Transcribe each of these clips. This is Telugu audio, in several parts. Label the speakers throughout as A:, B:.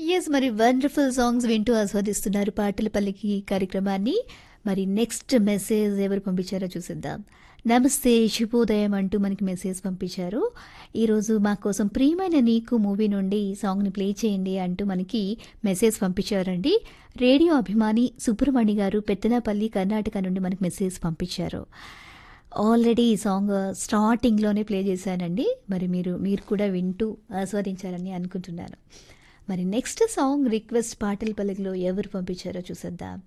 A: ఎస్ మరి వండర్ఫుల్ సాంగ్స్ వింటూ ఆస్వాదిస్తున్నారు పాటల పల్లికి కార్యక్రమాన్ని మరి నెక్స్ట్ మెసేజ్ ఎవరు పంపించారో చూసిద్దాం నమస్తే శుభోదయం అంటూ మనకి మెసేజ్ పంపించారు ఈరోజు మా కోసం ప్రియమైన నీకు మూవీ నుండి ఈ సాంగ్ని ప్లే చేయండి అంటూ మనకి మెసేజ్ పంపించారండి రేడియో అభిమాని సుబ్రహ్మణి గారు పెత్తనపల్లి కర్ణాటక నుండి మనకి మెసేజ్ పంపించారు ఆల్రెడీ ఈ సాంగ్ స్టార్టింగ్లోనే ప్లే చేశానండి మరి మీరు మీరు కూడా వింటూ ఆస్వాదించాలని అనుకుంటున్నాను మరి నెక్స్ట్ సాంగ్ రిక్వెస్ట్ పాటల పల్లెలో ఎవరు పంపించారో చూసేద్దాం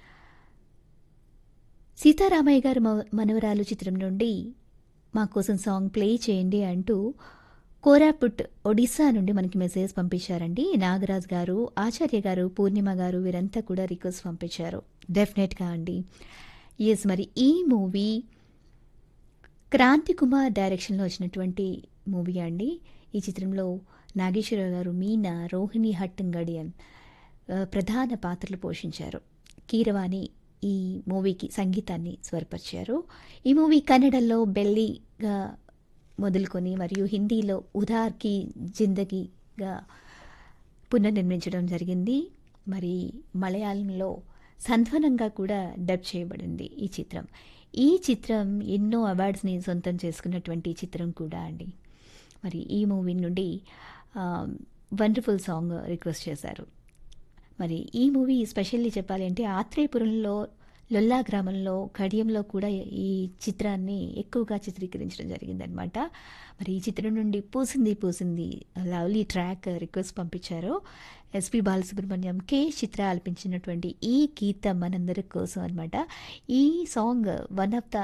A: సీతారామయ్య గారు మ- మనవరాలు చిత్రం నుండి మా కోసం సాంగ్ ప్లే చేయండి అంటూ కోరాపుట్ ఒడిశా నుండి మనకి మెసేజ్ పంపించారండి నాగరాజ్ గారు ఆచార్య గారు పూర్ణిమ గారు వీరంతా కూడా రిక్వెస్ట్ పంపించారు డెఫినెట్గా అండి ఎస్ మరి ఈ మూవీ క్రాంతి కుమార్ డైరెక్షన్లో వచ్చినటువంటి మూవీ అండి ఈ చిత్రంలో నాగేశ్వరరావు గారు మీనా రోహిణి హట్టంగడియన్ ఆ, ప్రధాన పాత్రలు పోషించారు కీరవాణి ఈ మూవీకి సంగీతాన్ని స్వరపరిచారు ఈ మూవీ కన్నడలో బెల్లీగా మొదలుకొని మరియు హిందీలో ఉదార్కి జిందగీగా పునర్నిర్మించడం జరిగింది మరి మలయాళంలో సంధ్వనంగా కూడా డబ్ చేయబడింది ఈ చిత్రం ఈ చిత్రం ఎన్నో అవార్డ్స్ని సొంతం చేసుకున్నటువంటి చిత్రం కూడా అండి మరి ఈ మూవీ నుండి వండర్ఫుల్ సాంగ్ రిక్వెస్ట్ చేశారు మరి ఈ మూవీ స్పెషల్లీ చెప్పాలి అంటే ఆత్రేయపురంలో లొల్లా గ్రామంలో కడియంలో కూడా ఈ చిత్రాన్ని ఎక్కువగా చిత్రీకరించడం జరిగిందనమాట మరి ఈ చిత్రం నుండి పూసింది పూసింది లవ్లీ ట్రాక్ రిక్వెస్ట్ పంపించారు ఎస్పి బాలసుబ్రహ్మణ్యం కే చిత్ర ఆలపించినటువంటి ఈ గీతం మనందరి కోసం అనమాట ఈ song one of the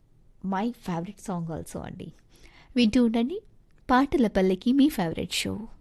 A: my favourite song also అండి వింటూ ఉండండి పాటల పల్లెకి మీ ఫేవరెట్ షో